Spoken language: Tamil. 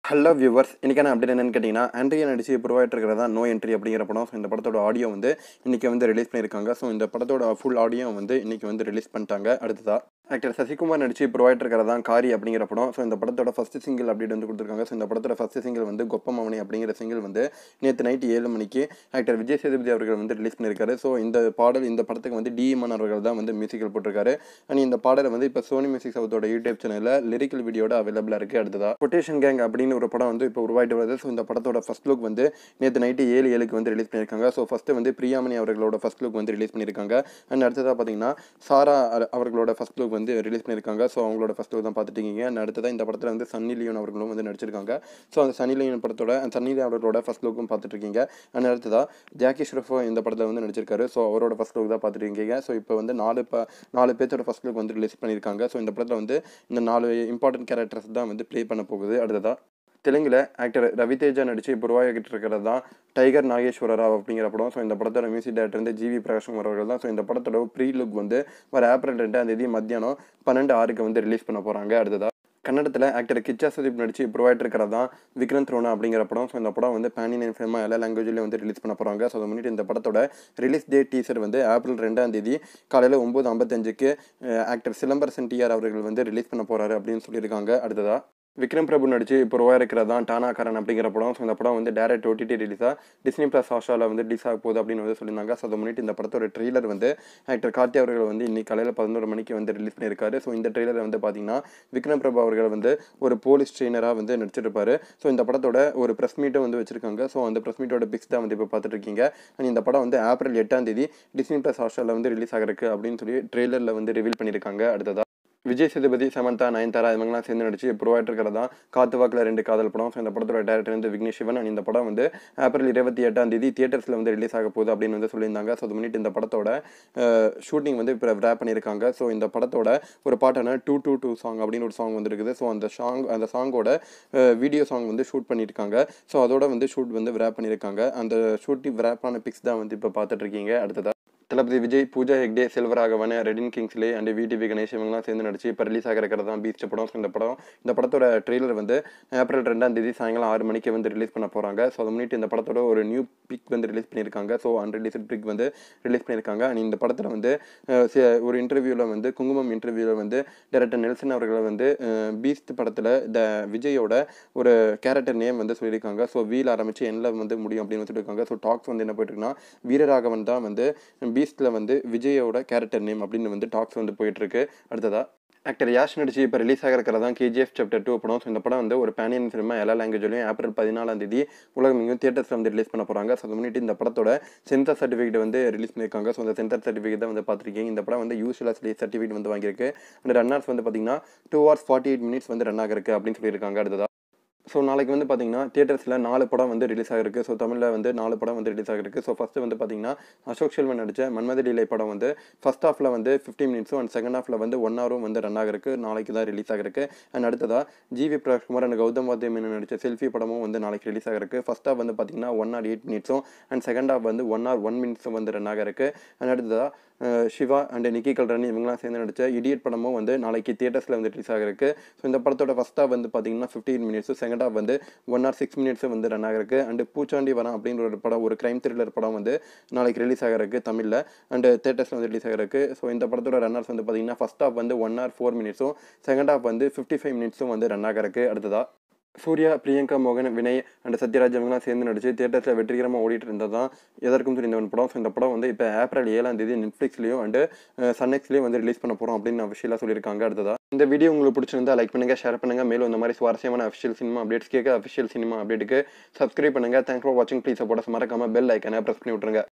ஹலோ வியூவர்ஸ் இன்றைக்கான அப்டேட் என்னன்னு கேட்டிங்கன்னா ஆண்ட்ரியா நடிச்சு ப்ரொவைட் இருக்கிறதா நோ என்ட்ரி அப்படிங்கிற படம் ஸோ இந்த படத்தோட ஆடியோ வந்து இன்றைக்கி வந்து ரிலீஸ் பண்ணியிருக்காங்க ஸோ இந்த படத்தோட ஃபுல் ஆடியோ வந்து இன்றைக்கி வந்து ரிலீஸ் பண்ணிட்டாங்க அடுத்ததா ஆக்டர் சசிகுமார் நடிச்சு ப்ரொவைட் இருக்கிறதா காரி அப்படிங்கிற படம் ஸோ இந்த படத்தோட ஃபஸ்ட் சிங்கிள் அப்டேட் வந்து கொடுத்துருக்காங்க ஸோ இந்த படத்தோட ஃபஸ்ட் சிங்கிள் வந்து கொப்பமாமணி அப்படிங்கிற சிங்கிள் வந்து நேற்று நைட்டு ஏழு மணிக்கு ஆக்டர் விஜய் சேதுபதி அவர்கள் வந்து ரிலீஸ் பண்ணியிருக்காரு ஸோ இந்த பாடல் இந்த படத்துக்கு வந்து டிஎம்என் அவர்கள் தான் வந்து மியூசிக்கல் போட்டிருக்காரு அண்ட் இந்த பாடலை வந்து இப்போ சோனி மியூசிக் சவுத்தோட யூடியூப் சேனலில் லிரிக்கல் வீடியோட அவைலபிளாக இருக்குது அடுத்ததா கொட்டேஷன் கேங் அப்படின்னு ஒரு படம் வந்து இப்போ உருவாயிட்டு வருது ஸோ இந்த படத்தோட ஃபஸ்ட் லுக் வந்து நேற்று நைட்டு ஏழு ஏழுக்கு வந்து ரிலீஸ் பண்ணியிருக்காங்க ஸோ ஃபஸ்ட்டு வந்து பிரியாமணி அவர்களோட ஃபஸ்ட் லுக் வந்து ரிலீஸ் பண்ணியிருக்காங்க அண்ட் அடுத்ததாக பார்த்தீங்கன்னா சாரா அ- அவர்களோட ஃபஸ்ட் லுக் வந்து ரிலீஸ் பண்ணியிருக்காங்க ஸோ அவங்களோட ஃபஸ்ட் லுக் தான் பார்த்துட்டு இருக்கீங்க அண்ட் அடுத்ததாக இந்த படத்தில் வந்து சன்னி லியோன் அவர்களும் வந்து நடிச்சிருக்காங்க ஸோ அந்த சன்னி லியோன் படத்தோட and சன்னி லியோன் அவர்களோட ஃபஸ்ட் லுக்கும் பார்த்துட்டு இருக்கீங்க அண்ட் அடுத்ததாக ஜாக்கி ஷ்ரஃபோ இந்த படத்தில் வந்து நடிச்சிருக்காரு ஸோ அவரோட ஃபஸ்ட் லுக் தான் பார்த்துட்டு இருக்கீங்க ஸோ இப்போ வந்து நாலு ப நாலு பேர்த்தோட ஃபஸ்ட் லுக் வந்து ரிலீஸ் பண்ணியிருக்காங்க ஸோ இந்த படத்தில் வந்து இந்த நாலு இம்பார்ட்டன்ட் கேரக்டர்ஸ் தான் வந்து ப்ளே பண்ண போகுது அடுத்ததாக தெலுங்கில் ஆக்டர் ரவிதேஜா நடிச்சு இப்போ உருவாகிட்டு இருக்கிறது தான் டைகர் நாகேஸ்வர ராவ் அப்படிங்கிற படம் ஸோ இந்த படத்தோட மியூசிக் டேரக்டர் வந்து ஜிவி பிரகாஷ்குமார் அவர்கள் தான் ஸோ இந்த படத்தோட ப்ரீ லுக் வந்து வர ஏப்ரல் ரெண்டாம் தேதி மத்தியானம் பன்னெண்டு ஆறுக்கு வந்து ரிலீஸ் பண்ண போகிறாங்க அடுத்ததா கன்னடத்தில் ஆக்டர் கிச்சா சுதீப் நடிச்சு ப்ரொவைட் இருக்கிறது தான் விக்ரம் த்ரோனா அப்படிங்கிற படம் ஸோ இந்த படம் வந்து பேன் இன் ஃபேமாக எல்லா லாங்குவேஜ்லேயும் வந்து ரிலீஸ் பண்ண போகிறாங்க ஸோ அதை முன்னிட்டு இந்த படத்தோட ரிலீஸ் டேட் டீசர் வந்து ஏப்ரல் ரெண்டாம் தேதி காலையில் ஒம்பது ஐம்பத்தஞ்சுக்கு ஆக்டர் சிலம்பரசன் டிஆர் அவர்கள் வந்து ரிலீஸ் பண்ண போகிறாரு அப்படின்னு சொல்லியிருக்காங்க அடுத்ததா விக்ரம் பிரபு நடிச்சு இப்போ இருக்கிறது தான் டானாக்காரன் அப்படிங்கிற படம் ஸோ இந்த படம் வந்து டேரக்ட் ஓடிடி ரிலீஸாக டிஸ்னி ப்ளஸ் ஹாஸ்டாவில் வந்து ரிலீஸ் ஆக போகுது அப்படின்னு வந்து சொல்லியிருந்தாங்க ஸோ அதை முன்னிட்டு இந்த படத்தோட ட்ரெய்லர் வந்து ஆக்டர் கார்த்தி அவர்கள் வந்து இன்னைக்கு காலையில் பதினோரு மணிக்கு வந்து ரிலீஸ் பண்ணியிருக்காரு ஸோ இந்த ட்ரெய்லர் வந்து பார்த்தீங்கன்னா விக்ரம் பிரபு அவர்கள் வந்து ஒரு போலீஸ் ட்ரெயினராக வந்து நடிச்சிருப்பாரு ஸோ இந்த படத்தோட ஒரு ப்ரெஸ் மீட்டும் வந்து வச்சிருக்காங்க ஸோ அந்த ப்ரெஸ் மீட்டோட பிக்ஸ் தான் வந்து இப்போ பார்த்துட்டு இருக்கீங்க அண்ட் இந்த படம் வந்து ஏப்ரல் எட்டாம் தேதி டிஸ்னி ப்ளஸ் ஹாஸ்டாலில் வந்து ரிலீஸ் ஆகிறதுக்கு அப்படின்னு சொல்லி ட்ரெய்லரில் வந்து ரிவீல் பண்ணியிருக்காங்க அடுத்ததா விஜய் சேதுபதி சமந்தா நயன்தாரா இவங்கெல்லாம் சேர்ந்து நடிச்சு ப்ரொவைட் இருக்கிறதா காத்து வாக்கில் ரெண்டு காதல் படம் ஸோ இந்த படத்தோட டேரக்டர் வந்து விக்னேஷ் சிவன் and இந்த படம் வந்து ஏப்ரல் இருபத்தி எட்டாம் தேதி தியேட்டர்ஸில் வந்து ரிலீஸ் ஆக போகுது அப்படின்னு வந்து சொல்லியிருந்தாங்க ஸோ அது முன்னிட்டு இந்த படத்தோட ஷூட்டிங் வந்து இப்போ ரேப் பண்ணியிருக்காங்க ஸோ இந்த படத்தோட ஒரு பாட்டான டூ டூ டூ சாங் அப்படின்னு ஒரு சாங் வந்து இருக்குது ஸோ அந்த சாங் அந்த சாங்கோட வீடியோ சாங் வந்து ஷூட் பண்ணியிருக்காங்க ஸோ அதோட வந்து ஷூட் வந்து ரேப் பண்ணியிருக்காங்க அந்த ஷூட்டிங் ரேப்பான பிக்ஸ் தான் வந்து இப்போ பார்த்துட்டு இருக்கீங்க அடுத்ததா தளபதி விஜய் பூஜா ஹெக்டே செல்வராகவன் ரெடின் கிங்ஸ்லே அண்ட் விடிவி கணேஷ் இவங்கலாம் சேர்ந்து நடிச்சு இப்போ ரிலீஸ் ஆக இருக்கிறது தான் பீச் படம் ஸோ இந்த படம் இந்த படத்தோட ட்ரெய்லர் வந்து ஏப்ரல் ரெண்டாம் தேதி சாயங்காலம் ஆறு மணிக்கு வந்து ரிலீஸ் பண்ண போகிறாங்க ஸோ அதை முன்னிட்டு இந்த படத்தோட ஒரு நியூ பிக் வந்து ரிலீஸ் பண்ணியிருக்காங்க ஸோ அன்ரிலீஸ்ட் பிக் வந்து ரிலீஸ் பண்ணியிருக்காங்க அண்ட் இந்த படத்தில் வந்து அஹ், சி- ஒரு இன்டர்வியூவில் வந்து குங்குமம் இன்டர்வியூவில் வந்து டேரக்டர் நெல்சன் அவர்கள் வந்து பீஸ்ட் படத்தில் த விஜயோட ஒரு கேரக்டர் நேம் வந்து சொல்லியிருக்காங்க ஸோ வீல் ஆரம்பித்து எண்ணில் வந்து முடியும் அப்படின்னு சொல்லியிருக்காங்க ஸோ டாக்ஸ் வந்து என்ன போயிட்டு இருக்குன்னா வீரராகவன் தான் வந்து பீஸ்டில் வந்து விஜயோட கேரக்டர் நேம் அப்படின்னு வந்து டாக்ஸ் வந்து போயிட்டு இருக்கு அடுத்ததா ஆக்டர் யாஷ் நடிச்சு இப்போ ரிலீஸ் ஆகிறக்கிறது தான் கேஜிஎஃப் சாப்டர் டூ படம் ஸோ இந்த படம் வந்து ஒரு பேனியன் ஃபிலிமாக எல்லா லாங்குவேஜ்லையும் ஏப்ரல் பதினாலாம் தேதி உலகம் எங்கேயும் தியேட்டர்ஸில் வந்து ரிலீஸ் பண்ண போகிறாங்க ஸோ அது முன்னிட்டு இந்த படத்தோட சென்சார் சர்டிஃபிகேட் வந்து ரிலீஸ் பண்ணியிருக்காங்க ஸோ அந்த சென்சார் சர்டிஃபிகேட் தான் வந்து பார்த்துருக்கீங்க இந்த படம் வந்து யூஸ்வலாக சர்டிஃபிகேட் வந்து வாங்கியிருக்கு அந்த ரன் ஹவர்ஸ் வந்து பார்த்தீங்கன்னா two hours forty eight minutes வந்து ரன் ஆகிருக்கு அப்படின்னு சொல்லியிருக்காங்க அடுத்ததா ஸோ நாளைக்கு வந்து பார்த்தீங்கன்னா தியேட்டர்ஸில் நாலு படம் வந்து ரிலீஸ் ஆகிருக்கு ஸோ தமிழில் வந்து நாலு படம் வந்து ரிலீஸ் ஆகிருக்கு ஸோ ஃபஸ்ட்டு வந்து பார்த்தீங்கன்னா அசோக் செல்வன் நடித்த மன்மத லீலை படம் வந்து ஃபஸ்ட் ஹாஃபில் வந்து ஃபிஃப்டி மினிட்ஸும் அண்ட் செகண்ட் ஹாஃபில் வந்து ஒன் ஹவரும் வந்து ரன் ஆகிருக்கு நாளைக்கு தான் ரிலீஸ் ஆகிருக்கு அண்ட் அடுத்ததாக ஜிவி பிரகாஷ்குமார் அண்ட் கௌதம் வாத்தியம் மேனன் நடித்த செல்ஃபி படமும் வந்து நாளைக்கு ரிலீஸ் ஆகிருக்கு ஃபஸ்ட் ஹாஃப் வந்து பார்த்தீங்கன்னா ஒன் ஆர் எயிட் மினிட்ஸும் அண்ட் செகண்ட் ஹாஃப் வந்து ஒன் ஆர் ஒன் மினிட்ஸும் வந்து ரன் ஆகிருக்கு அண்ட் அடுத்ததாக அஹ் சிவா அண்ட் நிக்கி கல்ரானி இவங்கலாம் சேர்ந்து நடித்த இடியட் படமும் வந்து நாளைக்கு தியேட்டர்ஸில் வந்து ரிலீஸ் ஆகிருக்கு ஸோ இந்த படத்தோட ஃபஸ்ட் ஹாஃப் வந்து பார்த்தீங்கன்னா ஃபிஃப்டீன் மினிட்ஸும் செகண்ட் ஹாஃப் வந்து ஒன் ஆர் சிக்ஸ் மினிட்ஸும் வந்து ரன் ஆகிருக்கு அண்ட் பூச்சாண்டி வரம் அப்படின்ற ஒரு படம் ஒரு கிரைம் த்ரில்லர் படம் வந்து நாளைக்கு ரிலீஸ் ஆகிருக்கு தமிழில் அண்ட் தேட்டர்ஸில் வந்து ரிலீஸ் ஆகிருக்கு ஸோ இந்த படத்தோட ரன்னர்ஸ் வந்து பார்த்தீங்கன்னா ஃபஸ்ட் ஹாஃப் வந்து ஒன் ஆர் ஃபோர் மினிட்ஸும் செகண்ட் ஹாஃப் வந்து ஃபிஃப்டி ஃபைவ் மினிட்ஸும் வந்து ரன் ஆகிருக்கு அடுத்ததா சூர்யா பிரியங்கா மோகன் வினய் அண்ட் சத்யராஜ் இவங்கலாம் சேர்ந்து நடிச்சு தியேட்டர்ஸில் வெற்றிகரமாக ஓடிட்டு இருந்தது தான் எதற்கும் தெரிந்தவன் படம் ஸோ இந்த படம் வந்து இப்போ ஏப்ரல் ஏழாம் தேதி நெட்ஃப்ளிக்ஸ்லையும் அண்டு சன்னெக்ஸ்லையும் வந்து ரிலீஸ் பண்ண போகிறோம் அப்படின்னு அஃபிஷியலாக சொல்லியிருக்காங்க அடுத்ததா இந்த வீடியோ உங்களுக்கு பிடிச்சிருந்தா லைக் பண்ணுங்க ஷேர் பண்ணுங்க மேலும் இந்த மாதிரி சுவாரஸ்யமான அஃபிஷியல் சினிமா அப்டேட்ஸ் கேட்க அஃபிஷியல் சினிமா அப்டேட்டுக்கு சப்ஸ்கிரைப் பண்ணுங்க தேங்க்ஸ் ஃபார் வாட்சிங் ப்ளீஸ் சப்போர்ட் மறக்காம பெல் ஐக்கனை ப்ரெஸ் பண்ணி விட்ருங்க